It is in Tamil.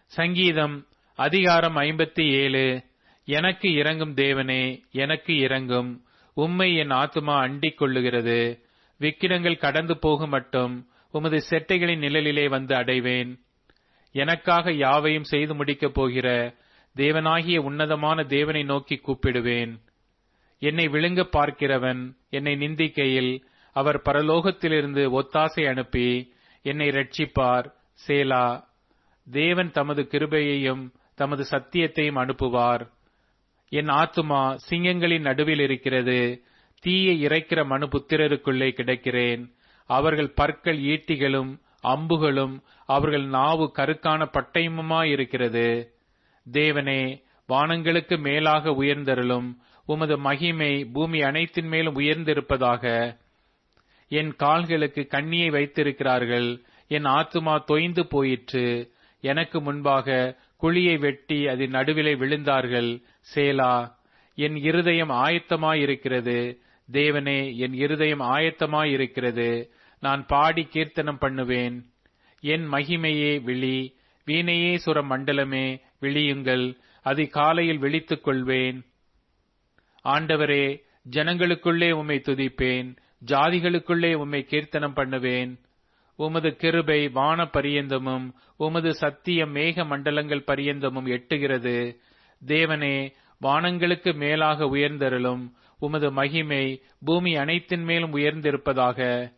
சங்கீதம் அதிகாரம் ஐம்பத்தி ஏழு எனக்கு இறங்கும் தேவனே எனக்கு இறங்கும் உம்மை என் ஆத்துமா அண்டிக் கொள்ளுகிறது விக்கிரங்கள் கடந்து போகும் மட்டும் உமது செட்டைகளின் நிழலிலே வந்து அடைவேன் எனக்காக யாவையும் செய்து முடிக்கப் போகிற தேவனாகிய உன்னதமான தேவனை நோக்கி கூப்பிடுவேன் என்னை விழுங்க பார்க்கிறவன் என்னை நிந்திக்கையில் அவர் பரலோகத்திலிருந்து ஒத்தாசை அனுப்பி என்னை ரட்சிப்பார் சேலா தேவன் தமது கிருபையையும் தமது சத்தியத்தையும் அனுப்புவார் என் ஆத்துமா சிங்கங்களின் நடுவில் இருக்கிறது தீயை இறைக்கிற மனு புத்திரருக்குள்ளே கிடக்கிறேன் அவர்கள் பற்கள் ஈட்டிகளும் அம்புகளும் அவர்கள் நாவு கருக்கான பட்டயமுமாயிருக்கிறது தேவனே வானங்களுக்கு மேலாக உயர்ந்தருளும் உமது மகிமை பூமி அனைத்தின் மேலும் உயர்ந்திருப்பதாக என் கால்களுக்கு கண்ணியை வைத்திருக்கிறார்கள் என் ஆத்துமா தொய்ந்து போயிற்று எனக்கு முன்பாக குழியை வெட்டி அதன் நடுவிலே விழுந்தார்கள் சேலா என் இருதயம் ஆயத்தமாயிருக்கிறது தேவனே என் இருதயம் ஆயத்தமாயிருக்கிறது நான் பாடி கீர்த்தனம் பண்ணுவேன் என் மகிமையே விழி வீணையே சுர மண்டலமே விழியுங்கள் அதிகாலையில் விழித்துக் கொள்வேன் ஆண்டவரே ஜனங்களுக்குள்ளே உம்மை துதிப்பேன் ஜாதிகளுக்குள்ளே உம்மை கீர்த்தனம் பண்ணுவேன் உமது கிருபை வான பரியந்தமும் உமது சத்தியம் மேக மண்டலங்கள் பரியந்தமும் எட்டுகிறது தேவனே வானங்களுக்கு மேலாக உயர்ந்தருளும் உமது மகிமை பூமி அனைத்தின் மேலும் உயர்ந்திருப்பதாக